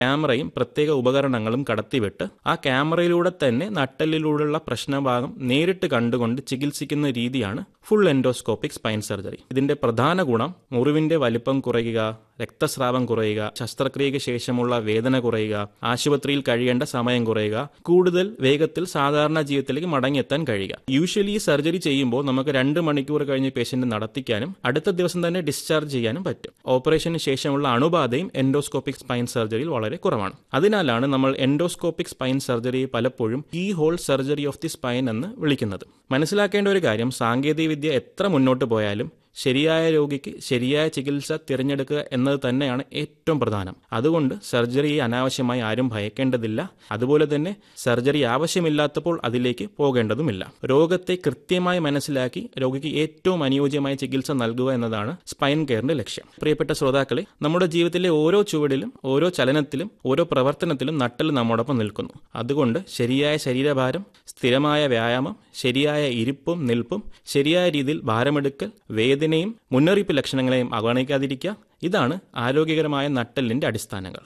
ക്യാമറയും പ്രത്യേക ഉപകരണങ്ങളും കടത്തിവിട്ട് ആ ക്യാമറയിലൂടെ തന്നെ നട്ടെല്ലിലൂടെയുള്ള പ്രശ്നഭാഗം നേരിട്ട് കണ്ടുകൊണ്ട് ചികിത്സിക്കുന്ന രീതിയാണ് ഫുൾ എൻഡോസ്കോപ്പിക് സ്പൈൻ സർജറി ഇതിന്റെ പ്രധാന ഗുണം മുറിവിന്റെ വലിപ്പം കുറയുക രക്തസ്രാവം കുറയുക ശസ്ത്രക്രിയയ്ക്ക് ശേഷമുള്ള വേദന കുറയുക ആശുപത്രിയിൽ കഴിയേണ്ട സമയം കുറയുക കൂടുതൽ വേഗത്തിൽ സാധാരണ ജീവിതത്തിലേക്ക് മടങ്ങിയെത്താൻ കഴിയുക യൂഷ്വലി ഈ സർജറി ചെയ്യുമ്പോൾ നമുക്ക് രണ്ട് മണിക്കൂർ കഴിഞ്ഞ് പേഷ്യന്റ് നടത്തിക്കാനും അടുത്ത ദിവസം തന്നെ ഡിസ്ചാർജ് ചെയ്യാനും പറ്റും ഓപ്പറേഷന് ശേഷമുള്ള അണുബാധയും എൻഡോസ്കോപ്പിക് സ്പൈൻ സർജറിയിൽ വളരെ കുറവാണ് അതിനാലാണ് നമ്മൾ എൻഡോസ്കോപ്പിക് സ്പൈൻ സർജറിയെ പലപ്പോഴും ഈ whole surgery of the spine എന്ന് വിളിക്കുന്നത് മനസ്സിലാക്കേണ്ട ഒരു കാര്യം സാങ്കേതികവിദ്യ എത്ര മുന്നോട്ട് പോയാലും ശരിയായ രോഗിക്ക് ശരിയായ ചികിത്സ തിരഞ്ഞെടുക്കുക എന്നത് തന്നെയാണ് ഏറ്റവും പ്രധാനം അതുകൊണ്ട് സർജറി അനാവശ്യമായി ആരും ഭയക്കേണ്ടതില്ല അതുപോലെ തന്നെ സർജറി ആവശ്യമില്ലാത്തപ്പോൾ അതിലേക്ക് പോകേണ്ടതുമില്ല രോഗത്തെ കൃത്യമായി മനസ്സിലാക്കി രോഗിക്ക് ഏറ്റവും അനുയോജ്യമായ ചികിത്സ നൽകുക എന്നതാണ് സ്പൈൻ കെയറിന്റെ ലക്ഷ്യം പ്രിയപ്പെട്ട ശ്രോതാക്കളെ നമ്മുടെ ജീവിതത്തിലെ ഓരോ ചുവടിലും ഓരോ ചലനത്തിലും ഓരോ പ്രവർത്തനത്തിലും നട്ടൽ നമ്മോടൊപ്പം നിൽക്കുന്നു അതുകൊണ്ട് ശരിയായ ശരീരഭാരം സ്ഥിരമായ വ്യായാമം ശരിയായ ഇരിപ്പും നിൽപ്പും ശരിയായ രീതിയിൽ ഭാരമെടുക്കൽ വേദനയും മുന്നറിയിപ്പ് ലക്ഷണങ്ങളെയും അവഗണിക്കാതിരിക്കുക ഇതാണ് ആരോഗ്യകരമായ നട്ടെല്ലിന്റെ അടിസ്ഥാനങ്ങൾ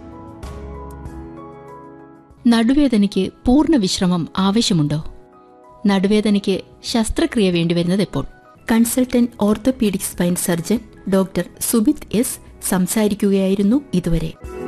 നടുവേദനയ്ക്ക് പൂർണ്ണ വിശ്രമം ആവശ്യമുണ്ടോ നടുവേദനയ്ക്ക് ശസ്ത്രക്രിയ വേണ്ടിവരുന്നത് എപ്പോൾ consultant orthopaedic spine surgeon doctor Subith S സംസാരിക്കുകയായിരുന്നു ഇതുവരെ